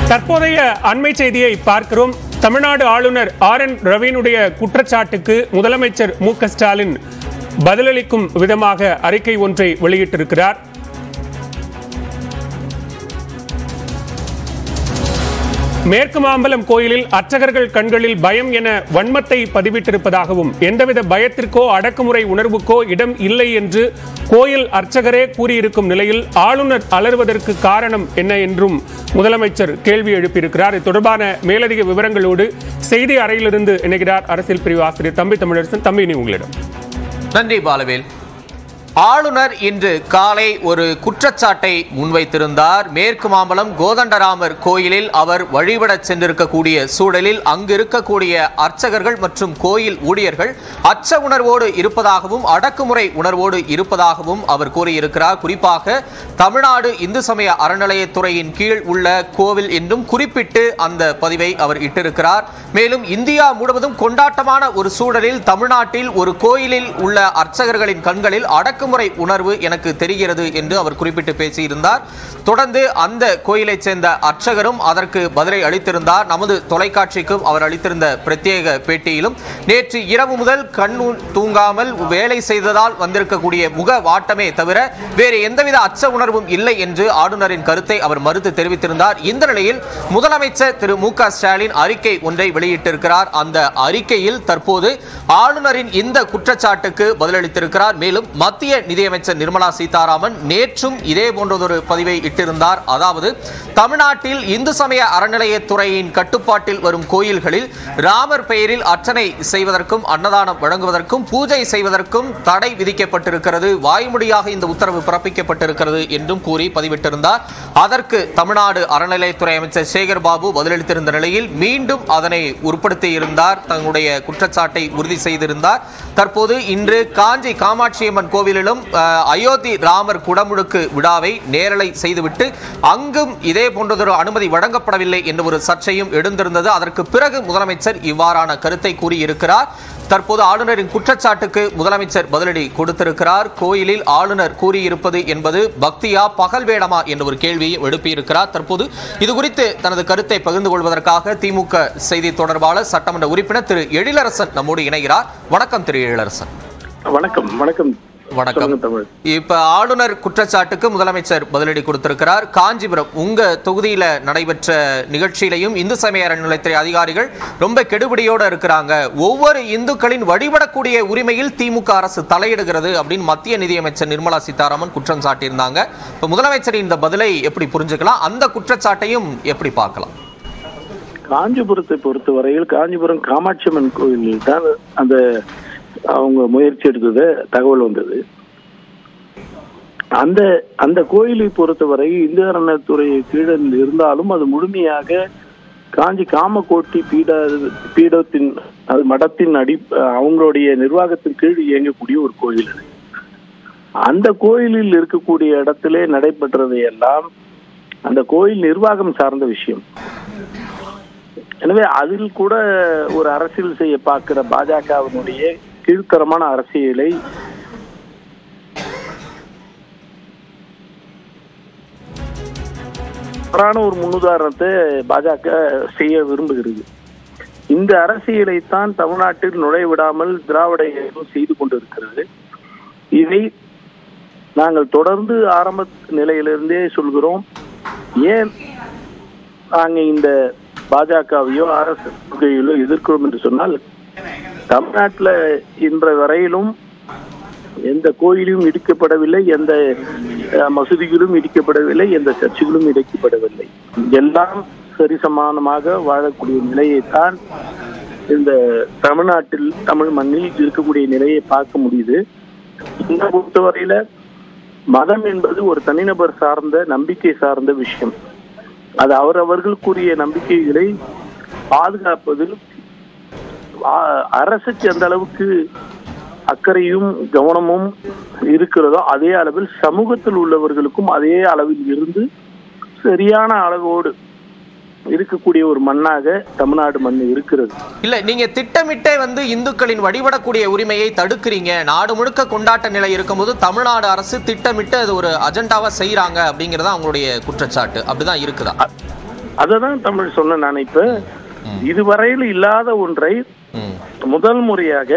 தற்போதைய அண்மை செய்தியை பார்க்கிறோம் தமிழ்நாடு ஆளுநர் ஆர் என் ரவியினுடைய குற்றச்சாட்டுக்கு முதலமைச்சர் மு க ஸ்டாலின் பதிலளிக்கும் விதமாக அறிக்கை ஒன்றை வெளியிட்டிருக்கிறார் மேற்கு மாம்பலம் கோயிலில் அர்ச்சகர்கள் கண்களில் பயம் என வன்மத்தை பதிவிட்டிருப்பதாகவும் எந்தவித பயத்திற்கோ அடக்குமுறை உணர்வுக்கோ இடம் இல்லை என்று கோயில் அர்ச்சகரே கூறியிருக்கும் நிலையில் ஆளுநர் அலறுவதற்கு காரணம் என்ன என்றும் முதலமைச்சர் கேள்வி எழுப்பியிருக்கிறார் இது தொடர்பான மேலதிக விவரங்களோடு செய்தி அறையிலிருந்து இணைகிறார் அரசியல் பிரிவு ஆசிரியர் தம்பி தமிழரசன் தம்பி நீ உங்களிடம் நன்றி பாலவேல் ஆளுநர் இன்று காலை ஒரு குற்றச்சாட்டை முன்வைத்திருந்தார் மேற்கு மாம்பலம் கோதண்டராமர் கோயிலில் அவர் வழிபடச் சென்றிருக்கக்கூடிய சூழலில் அங்கு இருக்கக்கூடிய அர்ச்சகர்கள் மற்றும் கோயில் ஊழியர்கள் அச்ச உணர்வோடு இருப்பதாகவும் அடக்குமுறை உணர்வோடு இருப்பதாகவும் அவர் கூறியிருக்கிறார் குறிப்பாக தமிழ்நாடு இந்து சமய அறநிலையத்துறையின் கீழ் உள்ள கோவில் என்றும் குறிப்பிட்டு அந்த பதிவை அவர் இட்டிருக்கிறார் மேலும் இந்தியா முழுவதும் கொண்டாட்டமான ஒரு சூழலில் தமிழ்நாட்டில் ஒரு கோயிலில் உள்ள அர்ச்சகர்களின் கண்களில் அடக்குமுறை உணர்வு எனக்கு தெரிகிறது என்று அவர் குறிப்பிட்டு பேசியிருந்தார் தொடர்ந்து அந்த கோயிலைச் சேர்ந்த அர்ச்சகரும் அதற்கு பதிலை அளித்திருந்தார் நமது தொலைக்காட்சிக்கும் அவர் அளித்திருந்த பிரத்யேக பேட்டியிலும் நேற்று இரவு முதல் கண் தூங்காமல் வேலை செய்ததால் வந்திருக்கக்கூடிய முக வாட்டமே தவிர வேறு எந்தவித அச்ச உணர்வும் இல்லை என்று ஆளுநரின் கருத்தை அவர் மறுத்து தெரிவித்திருந்தார் இந்த நிலையில் முதலமைச்சர் திரு மு க ஸ்டாலின் அறிக்கை ஒன்றை வெளியிட்டிருக்கிறார் அந்த அறிக்கையில் தற்போது ஆளுநரின் இந்த குற்றச்சாட்டுக்கு பதிலளித்திருக்கிறார் மேலும் மத்திய நிதியமைச்சர் நிர்மலா சீதாராமன் நேற்றும் இதே போன்றதொரு பதிவை இட்டிருந்தார் அதாவது தமிழ்நாட்டில் இந்து சமய அறநிலையத்துறையின் கட்டுப்பாட்டில் வரும் கோயில்களில் ராமர் பெயரில் அர்ச்சனை செய்வதற்கும் அன்னதானம் வழங்குவதற்கும் பூஜை செய்வதற்கும் தடை விதிக்கப்பட்டிருக்கிறது வாய்மொழியாக இந்த உத்தரவு பிறப்பிக்கப்பட்டிருக்கிறது என்றும் கூறி பதிவிட்டிருந்தார் அதற்கு தமிழ்நாடு அறநிலையத்துறை அமைச்சர் சேகர் பாபு பதிலளித்திருந்த நிலையில் மீண்டும் அதனை உட்படுத்தி இருந்தார் தன்னுடைய குற்றச்சாட்டை உறுதி செய்திருந்தார் தற்போது இன்று காஞ்சி காமாட்சியம்மன் கோவிலிலும் அஹ், அயோத்தி ராமர் குடமுழுக்கு விழாவை நேரலை செய்துவிட்டு அங்கும் இதே போன்றதொரு அனுமதி வழங்கப்படவில்லை என்ற ஒரு சர்ச்சையும் எழுந்திருந்தது அதற்கு பிறகு முதலமைச்சர் இவ்வாறான கருத்தை கூறியிருக்கிறார் தற்போது ஆளுநரின் குற்றச்சாட்டுக்கு முதலமைச்சர் பதிலடி கொடுத்திருக்கிறார் கோயிலில் ஆளுநர் கூறியிருப்பது என்பது பக்தியா பகல் வேடமா என்ற ஒரு கேள்வியை எழுப்பியிருக்கிறார் தற்போது இது குறித்து தனது கருத்தை பகிர்ந்து கொள்வதற்காக திமுக செய்தி தொடர்பாளர் சட்டமன்ற உறுப்பினர் திரு எழிலரசன் நம்மோடு இணைகிறார் வணக்கம் திரு எழிலரசன் வணக்கம் வணக்கம் வணக்கம் சொல்லுங்க தமிழ் இப்ப ஆளுநர் குற்றச்சாட்டுக்கு முதலமைச்சர் பதிலடி கொடுத்திருக்கிறார் காஞ்சிபுரம் உங்க தொகுதியில நடைபெற்ற நிகழ்ச்சியிலையும் இந்து சமய அறநிலையத்துறை அதிகாரிகள் ரொம்ப கெடுபிடியோட இருக்கிறாங்க ஒவ்வொரு இந்துக்களின் வழிபடக்கூடிய உரிமையில் திமுக அரசு தலையிடுகிறது அப்படின்னு மத்திய நிதியமைச்சர் நிர்மலா சீதாராமன் குற்றம் சாட்டியிருந்தாங்க இப்ப முதலமைச்சரின் இந்த பதிலை எப்படி புரிஞ்சுக்கலாம் அந்த குற்றச்சாட்டையும் எப்படி பார்க்கலாம் காஞ்சிபுரத்தை பொறுத்தவரையில் காஞ்சிபுரம் காமாட்சியம்மன் கோயிலில் தான் அந்த அவங்க முயற்சி எடுத்தது தகவல் வந்தது அந்த அந்த கோயிலை பொறுத்தவரை இந்து அறநிலையத்துறை கீழே இருந்தாலும் அது முழுமையாக காஞ்சி காமகோட்டி பீட பீடத்தின் அது மடத்தின் அடி அவங்களுடைய நிர்வாகத்தின் கீழ் இயங்கக்கூடிய ஒரு கோயில் அது அந்த கோயிலில் இருக்கக்கூடிய இடத்திலே நடைபெற்றதை எல்லாம் அந்த கோயில் நிர்வாகம் சார்ந்த விஷயம் எனவே அதில் கூட ஒரு அரசியல் செய்ய பார்க்கிற பாஜகவினுடைய கீழ்த்தரமான அரசியலை தவறான ஒரு முன்னுதாரணத்தை பாஜக செய்ய விரும்புகிறது இந்த அரசியலை தான் தமிழ்நாட்டில் நுழைவிடாமல் திராவிட இயக்கம் செய்து கொண்டிருக்கிறது இதை நாங்கள் தொடர்ந்து ஆரம்ப நிலையிலிருந்தே சொல்கிறோம் ஏன் நாங்க இந்த பாஜகவையோ அரசு கொள்கையிலோ எதிர்க்கிறோம் என்று சொன்னால் தமிழ்நாட்டில் இன்ற வரையிலும் எந்த கோயிலும் இடிக்கப்படவில்லை எந்த அஹ், மசூதிகளும் இடிக்கப்படவில்லை எந்த சர்ச்சுகளும் இடிக்கப்படவில்லை எல்லாம் சரிசமானமாக வாழக்கூடிய நிலையைத்தான் இந்த தமிழ்நாட்டில் தமிழ் மண்ணில் இருக்கக்கூடிய நிலையை பார்க்க முடியுது இந்த பொறுத்தவரையில மதம் என்பது ஒரு தனிநபர் சார்ந்த நம்பிக்கை சார்ந்த விஷயம் அது அவரவர்களுக்குரிய நம்பிக்கைகளை பாதுகாப்பதில் ஆ- அரசுக்கு எந்த அளவுக்கு அக்கறையும் கவனமும் இருக்கிறதோ அதே அளவில் சமூகத்தில் உள்ளவர்களுக்கும் அதே அளவில் இருந்து சரியான அளவோடு இருக்கக்கூடிய ஒரு மண்ணாக தமிழ்நாடு மண் இருக்கிறது இல்ல நீங்க திட்டமிட்டே வந்து இந்துக்களின் வழிபடக்கூடிய உரிமையை தடுக்கிறீங்க நாடு முழுக்க கொண்டாட்ட நிலை இருக்கும்போது தமிழ்நாடு அரசு திட்டமிட்டு அது ஒரு அஜெண்டாவா செய்யறாங்க அப்படிங்கறத அவங்களுடைய குற்றச்சாட்டு அப்படிதான் இருக்குதா அததான் தமிழ் சொன்னேன் நான் இப்ப இதுவரையில் இல்லாத ஒன்றை ம் முதல் முறையாக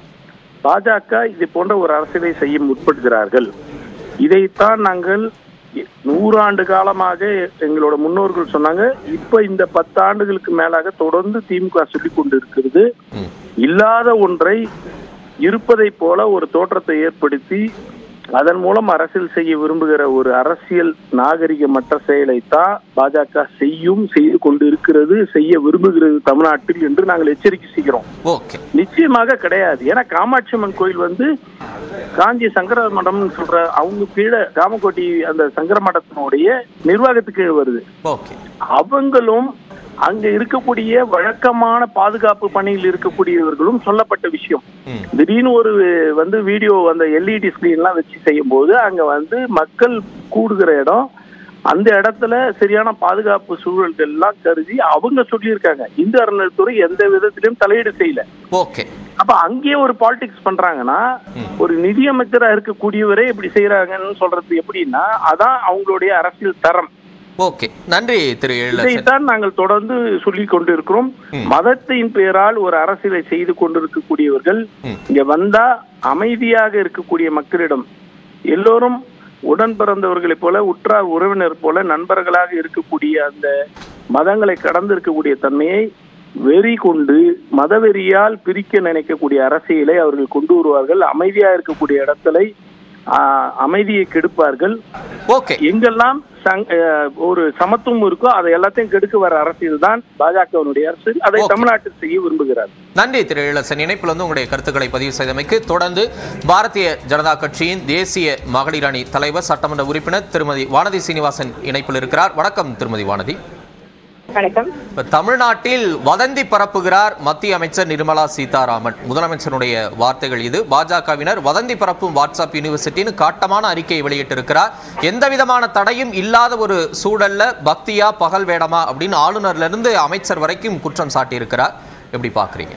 பாஜக இது போன்ற ஒரு அரசியலை செய்ய முற்படுகிறார்கள் இதைத்தான் நாங்கள் நூறாண்டு காலமாக எங்களோட முன்னோர்கள் சொன்னாங்க இப்ப இந்த பத்து ஆண்டுகளுக்கு மேலாக தொடர்ந்து திமுக சொல்லிக் கொண்டிருக்கிறது ம் இல்லாத ஒன்றை இருப்பதைப் போல ஒரு தோற்றத்தை ஏற்படுத்தி அதன் மூலம் அரசியல் செய்ய விரும்புகிற ஒரு அரசியல் நாகரிகமற்ற செயலைத்தான் பாஜக செய்யும் செய்து கொண்டு இருக்கிறது செய்ய விரும்புகிறது தமிழ்நாட்டில் என்று நாங்கள் எச்சரிக்கை செய்கிறோம் ஓகே நிச்சயமாக கிடையாது ஏன்னா காமாட்சி அம்மன் கோயில் வந்து காஞ்சி சங்கர மடம்னு சொல்ற அவங்க கீழே காமக்கோட்டி அந்த சங்கர மடத்தினுடைய நிர்வாகத்துக்கு கீழே வருது ஓகே அவங்களும் அங்க இருக்கக்கூடிய வழக்கமான பாதுகாப்பு பணியில் இருக்கக்கூடியவர்களும் சொல்லப்பட்ட விஷயம் ம் திடீர்னு ஒரு வந்து வீடியோ அந்த எல்இடி ஸ்கிரீன் எல்லாம் வச்சு செய்யும் போது அங்க வந்து மக்கள் கூடுகிற இடம் அந்த இடத்துல சரியான பாதுகாப்பு சூழல்கள் எல்லாம் கருதி அவங்க சொல்லியிருக்காங்க இந்து அறநிலைத்துறை எந்த விதத்திலும் தலையீடு செய்யல ஓகே அப்ப அங்கேயே ஒரு பாலிடிக்ஸ் பண்றாங்கன்னா ஒரு நிதியமைச்சரா இருக்கக்கூடியவரே இப்படி செய்யறாங்கன்னு சொல்றது எப்படின்னா அதான் அவங்களுடைய அரசியல் தரம் ஓகே நன்றி திரு எழிலரசன் இதைத்தான் நாங்கள் தொடர்ந்து சொல்லிக் கொண்டிருக்கிறோம் மதத்தின் பெயரால் ஒரு அரசியலை செய்து கொண்டிருக்கக்கூடியவர்கள் ம். இங்க வந்தா அமைதியாக இருக்கக்கூடிய மக்களிடம் எல்லோரும் உடன் பிறந்தவர்களைப் போல உற்றார் உறவினர் போல நண்பர்களாக இருக்கக்கூடிய அந்த மதங்களை கடந்து இருக்கக்கூடிய தன்மையை வெறி கொண்டு மதவெறியால் பிரிக்க நினைக்கக்கூடிய அரசியலை அவர்கள் கொண்டு வருவார்கள் அமைதியா இருக்கக்கூடிய இடத்துல ஆஹ், அமைதியை கெடுப்பார்கள் ஓகே எங்கெல்லாம் சங்- அஹ் ஒரு சமத்துவம் இருக்கோ அதை எல்லாத்தையும் கெடுக்க வர அரசியல் தான் பாஜகவினுடைய அரசியல் அதை Okay. தமிழ்நாட்டில் செய்ய விரும்புகிறார் நன்றி திரு இளசன் இணைப்பில் வந்து உங்களுடைய கருத்துக்களை பதிவு செய்தமைக்கு தொடர்ந்து பாரதிய ஜனதா கட்சியின் தேசிய மகளிர் அணி தலைவர் சட்டமன்ற உறுப்பினர் திருமதி வானதி சீனிவாசன் இணைப்பில் இருக்கிறார் வணக்கம் திருமதி வானதி வணக்கம் இப்ப தமிழ்நாட்டில் வதந்தி பரப்புகிறார் மத்திய அமைச்சர் நிர்மலா சீதாராமன் முதலமைச்சருடைய வார்த்தைகள் இது பாஜகவினர் வதந்தி பரப்பும் வாட்ஸ்அப் யூனிவர்சிட்டின்னு காட்டமான அறிக்கையை வெளியிட்டிருக்கிறார் எந்த விதமான தடையும் இல்லாத ஒரு சூழல்ல பக்தியா பகல் வேடமா அப்படின்னு ஆளுநர்ல இருந்து அமைச்சர் வரைக்கும் குற்றம் சாட்டியிருக்கிறார் எப்படி பாக்குறீங்க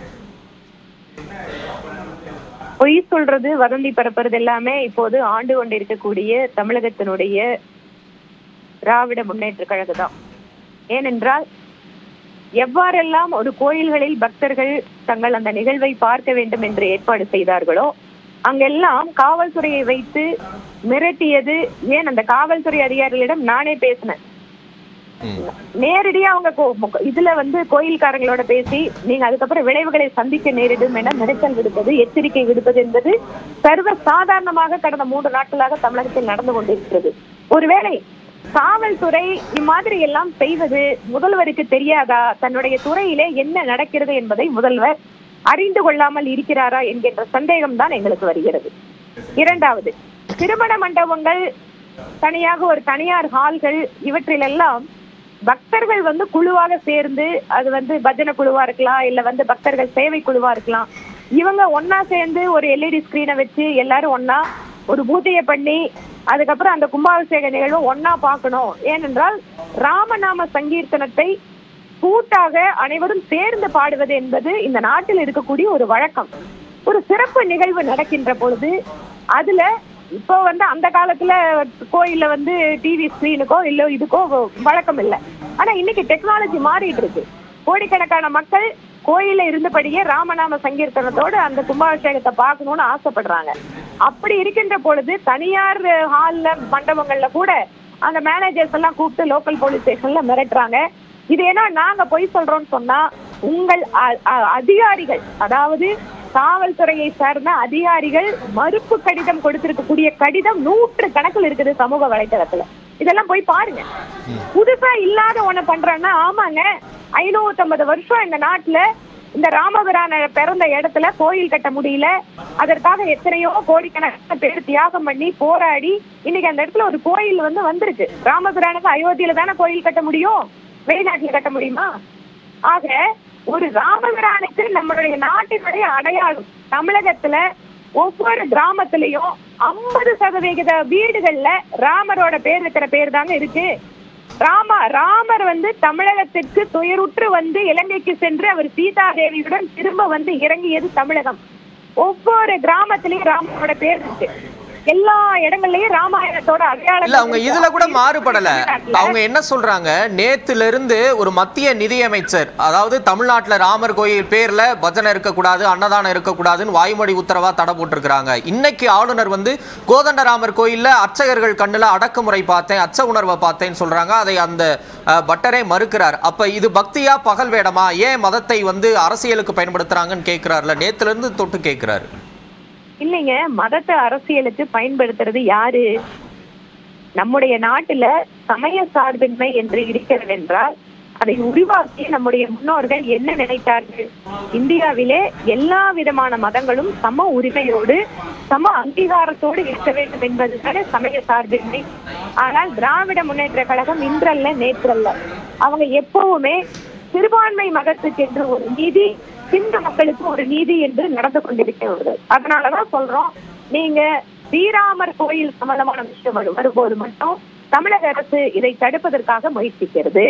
பொய் சொல்றது வதந்தி பரப்புறது எல்லாமே இப்போது ஆண்டு கொண்டிருக்கக்கூடிய தமிழகத்தினுடைய திராவிட முன்னேற்ற கழகம் தான் ஏனென்றால் எவ்வாறெல்லாம் ஒரு கோயில்களில் பக்தர்கள் தங்கள் அந்த நிகழ்வை பார்க்க வேண்டும் என்று ஏற்பாடு செய்தார்களோ அங்கெல்லாம் காவல்துறையை வைத்து மிரட்டியது ஏன் அந்த காவல்துறை அதிகாரிகளிடம் நானே பேசினேன் ம். நேரடியா அவங்க கோ- மு- இதுல வந்து கோயில்காரங்களோட பேசி நீங்க அதுக்கப்புறம் விளைவுகளை சந்திக்க நேரிடும் என மிரட்டல் விடுப்பது எச்சரிக்கை விடுப்பது என்பது சர்வ சாதாரணமாக கடந்த மூன்று நாட்களாக தமிழகத்தில் நடந்து கொண்டிருக்கிறது ஒருவேளை காவல்துறை இம்மாதிரி எல்லாம் செய்வது முதல்வருக்கு தெரியாதா தன்னுடைய துறையிலே என்ன நடக்கிறது என்பதை முதல்வர் அறிந்து கொள்ளாமல் இருக்கிறாரா என்கின்ற சந்தேகம் தான் எங்களுக்கு வருகிறது இரண்டாவது திருமண மண்டபங்கள் தனியாக ஒரு தனியார் ஹால்கள் இவற்றிலெல்லாம் பக்தர்கள் வந்து குழுவாக சேர்ந்து அது வந்து பஜனை குழுவா இருக்கலாம் இல்ல வந்து பக்தர்கள் சேவை குழுவா இருக்கலாம் இவங்க ஒன்னா சேர்ந்து ஒரு எல்இடி ஸ்கிரீனை வச்சு எல்லாரும் ஒன்னா ஒரு பூஜையை பண்ணி அதுக்கப்புறம் அந்த கும்பாபிஷேக நிகழ்வு ஒன்னா பார்க்கணும் ஏனென்றால் ராமநாம சங்கீர்த்தனத்தை கூட்டாக அனைவரும் சேர்ந்து பாடுவது என்பது இந்த நாட்டில் இருக்கக்கூடிய ஒரு வழக்கம் ஒரு சிறப்பு நிகழ்வு நடக்கின்ற பொழுது அதுல இப்போ வந்து அந்த காலத்துல கோயில்ல வந்து டிவி ஸ்கிரீனுக்கோ இல்ல இதுக்கோ வழக்கம் இல்லை ஆனா இன்னைக்கு டெக்னாலஜி மாறிட்டு இருக்கு கோடிக்கணக்கான மக்கள் கோயில்ல இருந்தபடியே ராமநாம சங்கீர்த்தனத்தோட அந்த கும்பாபிஷேகத்தை பார்க்கணும்னு ஆசைப்படுறாங்க அப்படி இருக்கின்ற பொழுது தனியார் ஹால்ல மண்டபங்கள்ல கூட அந்த மேனேஜர்ஸ் எல்லாம் கூப்பிட்டு லோக்கல் போலீஸ் ஸ்டேஷன்ல மிரட்டுறாங்க இது ஏன்னா நாங்க பொய் சொல்றோம்னு சொன்னா உங்கள் அ- அ- அதிகாரிகள் அதாவது காவல்துறையை சார்ந்த அதிகாரிகள் மறுப்பு கடிதம் கொடுத்திருக்கக்கூடிய கடிதம் நூற்று கணக்கில் இருக்குது சமூக வலைத்தளத்துல இதெல்லாம் போய் பாருங்க புதுசா இல்லாத ஒண்ணு பண்றேன்னா ஆமாங்க ஐநூத்தம்பது வருஷம் இந்த நாட்டுல இந்த ராமபிரான பிறந்த இடத்துல கோயில் கட்ட முடியல அதற்காக எத்தனையோ கோடிக்கணக்கான பேர் தியாகம் பண்ணி போராடி இன்னைக்கு அந்த இடத்துல ஒரு கோயில் வந்து வந்திருக்கு ராமபிரானுக்கு அயோத்தியில தானே கோயில் கட்ட முடியும் வெளிநாட்டுல கட்ட முடியுமா ஆக ஒரு ராமபிரானுக்கு நம்மளுடைய நாட்டினுடைய அடையாளம் தமிழகத்துல ஒவ்வொரு கிராமத்திலையும் ஐம்பது சதவிகித வீடுகள்ல ராமரோட பேர் இருக்கிற பேர் தாங்க இருக்கு ராம ராமர் வந்து தமிழகத்திற்கு துயருற்று வந்து இலங்கைக்கு சென்று அவர் சீதா தேவியுடன் திரும்ப வந்து இறங்கியது தமிழகம் ஒவ்வொரு கிராமத்திலையும் ராமரோட பேர் இருக்கு எல்லா இடங்கள்லயும் ராமாயணத்தோட அடையாளம் இல்ல அவங்க இதுல கூட மாறுபடல அவங்க என்ன சொல்றாங்க நேத்துல இருந்து ஒரு மத்திய நிதியமைச்சர் அதாவது தமிழ்நாட்டுல ராமர் கோயில் பேர்ல பஜனை இருக்கக்கூடாது அன்னதானம் இருக்கக்கூடாதுன்னு வாய்மொழி உத்தரவா தடை போட்டிருக்கிறாங்க இன்னைக்கு ஆளுநர் வந்து கோதண்டராமர் கோயில்ல அர்ச்சகர்கள் கண்ணுல அடக்குமுறை பார்த்தேன் அச்ச உணர்வை பார்த்தேன்னு சொல்றாங்க அதை அந்த அஹ், பட்டரே மறுக்கிறார் அப்ப இது பக்தியா பகல் வேடமா ஏன் மதத்தை வந்து அரசியலுக்கு பயன்படுத்துறாங்கன்னு கேட்கிறாருல நேத்துல இருந்து தொட்டு கேட்கிறாரு இல்லைங்க மதத்தை அரசியலுக்கு பயன்படுத்துறது யாரு நம்முடைய நாட்டுல சமய சார்பின்மை என்று இருக்கிறது என்றால் அதை உருவாக்கி நம்முடைய முன்னோர்கள் என்ன நினைத்தார்கள் இந்தியாவிலே எல்லா விதமான மதங்களும் சம உரிமையோடு சம அங்கீகாரத்தோடு இருக்க வேண்டும் என்பதுதானே சமய சார்பின்மை ஆனால் திராவிட முன்னேற்ற கழகம் இன்றல்ல நேற்றல்ல அவங்க எப்பவுமே சிறுபான்மை மதத்துக்கு என்று ஒரு நீதி சிந்து மக்களுக்கு ஒரு நீதி என்று நடந்து கொண்டிருக்கிறது அதனாலதான் சொல்றோம் நீங்க ஸ்ரீராமர் கோயில் சம்பந்தமான விஷயம் வரு- வரும்போது மட்டும் தமிழக அரசு இதை தடுப்பதற்காக முயற்சிக்கிறது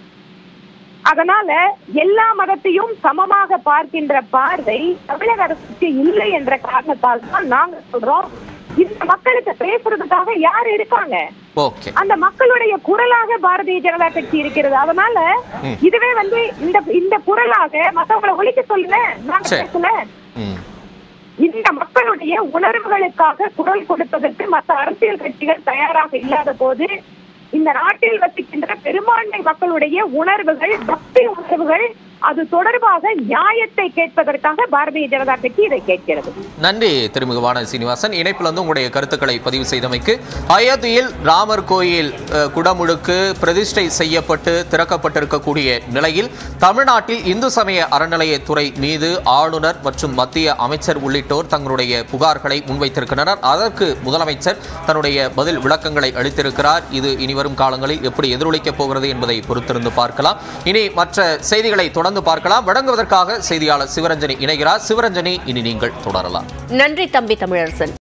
அதனால எல்லா மதத்தையும் சமமாக பார்க்கின்ற பார்வை தமிழக அரசுக்கு இல்லை என்ற காரணத்தால் தான் நாங்க சொல்றோம் இந்த மக்களுக்கு பேசுறதுக்காக யார் இருக்காங்க ஓகே அந்த மக்களுடைய குரலாக பாரதிய ஜனதா கட்சி இருக்கிறது அதனால இதுவே வந்து இந்த இந்த குரலாக மத்தவங்களை ஒழிக்க சொல்லுங்க நாங்க சரி. பேசல ம் இந்த மக்களுடைய உணர்வுகளுக்காக குரல் கொடுப்பதற்கு மற்ற அரசியல் கட்சிகள் தயாராக இல்லாத போது இந்த நாட்டில் வசிக்கின்ற பெரும்பான்மை மக்களுடைய உணர்வுகள் பக்தி உணர்வுகள் அது தொடர்பாக நியாயத்தை கேட்பதற்காக பாரதிய ஜனதா கட்சி இதை கேட்கிறது நன்றி திருமிகுவான சீனிவாசன் இணைப்பில் வந்து உங்களுடைய கருத்துக்களை பதிவு செய்தமைக்கு அயோத்தியில் ராமர் கோயில் அஹ், குடமுழுக்கு பிரதிஷ்டை செய்யப்பட்டு திறக்கப்பட்டிருக்கக்கூடிய நிலையில் தமிழ்நாட்டில் இந்து சமய அறநிலையத்துறை மீது ஆளுநர் மற்றும் மத்திய அமைச்சர் உள்ளிட்டோர் தங்களுடைய புகார்களை முன்வைத்திருக்கின்றனர் அதற்கு முதலமைச்சர் தன்னுடைய பதில் விளக்கங்களை அளித்திருக்கிறார் இது இனிவரும் காலங்களில் எப்படி எதிரொலிக்கப் போகிறது என்பதை பொறுத்திருந்து பார்க்கலாம் இனி மற்ற செய்திகளை தொடர்ந்து பார்க்கலாம் வழங்குவதற்காக செய்தியாளர் சிவரஞ்சனி இணைகிறார் சிவரஞ்சனி இனி நீங்கள் தொடரலாம் நன்றி தம்பி தமிழரசன்